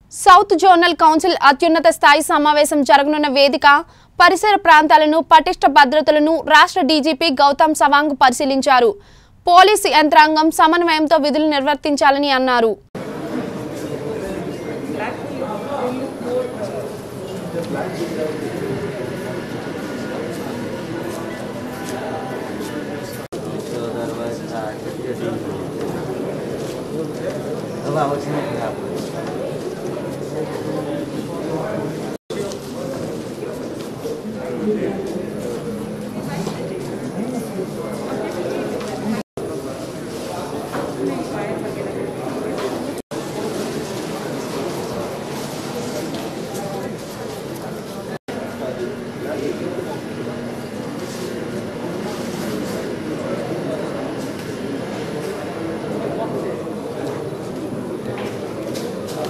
south zonal council అత్యున్నత స్థాయి సమావేశం జరగనున్న వేదిక పరిసర ప్రాంతాలను పటిష్ట భద్రతలను రాష్ట్ర డీజీపీ గౌతమ్ సవాంగ్ పరిశీలించారు పోలీసు యంత్రాంగం సమన్వయంతో విధులు నిర్వర్తించాలని అన్నారు Vamos,